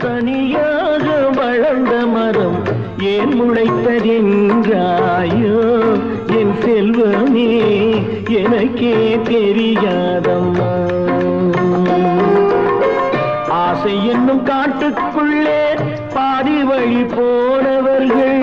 தனியாக வளர்ந்த மரம் ஏன் முளைத்ததென்றாயோ என் செல்வமே எனக்கே தெரியாதம்மா ஆசை என்னும் காட்டுக்குள்ளே பாதி வழி போனவர்கள்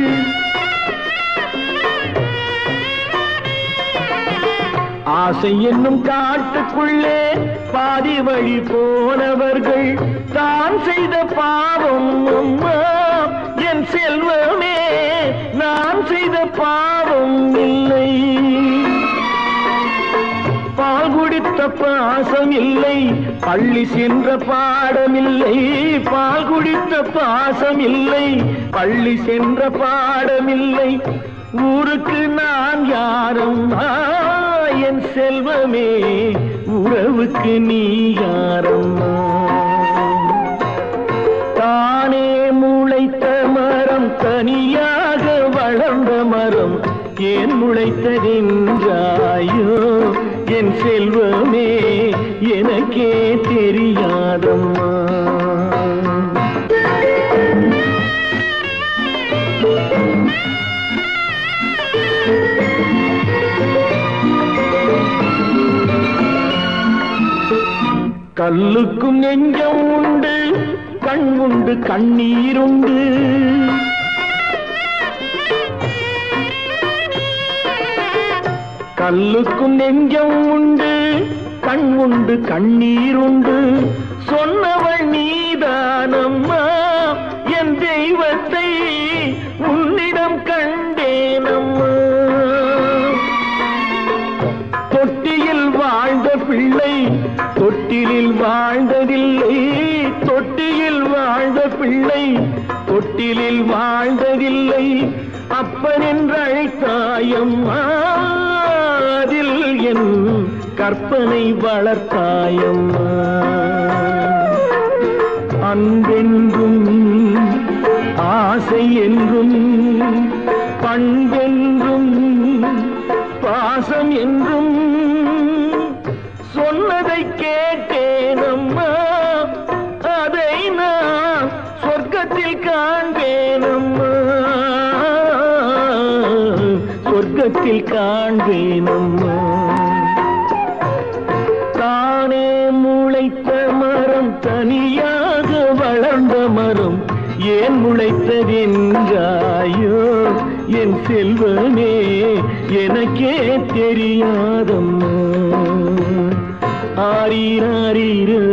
ஆசை என்னும் காட்டுக்குள்ளே பாதி வழி போனவர்கள் தான் செய்த பாவம் அம்மா என் செல்வமே நான் செய்த பாவம் இல்லை பால் குடித்த பாசம் இல்லை பள்ளி சென்ற பாடமில்லை பால் குடித்த பாசம் இல்லை பள்ளி சென்ற பாடமில்லை ஊருக்கு நான் யாரும் என் செல்வமே உறவுக்கு நீ யாரம்மா தானே முளைத்த மரம் தனியாக வளர்ந்த மரம் ஏன் முளைத்ததென்றாயோ என் செல்வமே எனக்கே தெரியாதம்மா கல்லுக்கும் நெஞ்சம் உண்டு கண் உண்டு கண்ணீருண்டு கல்லுக்கும் நெஞ்சம் உண்டு கண் உண்டு கண்ணீருண்டு சொன்னவள் நீதானம்மா என் தெய்வத்தை உன்னிடம் கண்டேனம்மா தொட்டியில் வாழ்ந்த பிள்ளை தொட்டிலில் வாழ்ந்ததில்லை தொட்டியில் வாழ்ந்த பிள்ளை தொட்டிலில் வாழ்ந்ததில்லை அப்பன் என்று அழைத்தாயம்மா அதில் என் கற்பனை வளர்த்தாயம்மா அன்பென்றும் ஆசை என்றும் பண்பென்றும் பாசம் என்றும் சொன்னதை கேட்டேனம்மா அதை நான் சொர்க்கத்தில் காண்பேனம்மா சொர்க்கத்தில் காண்பேனம்மா தானே முளைத்த மரம் தனியாக வளர்ந்த மரம் ஏன் முளைத்ததென்றாயோ என் செல்வமே எனக்கே தெரியாதம்மா ஆரீராரீரோ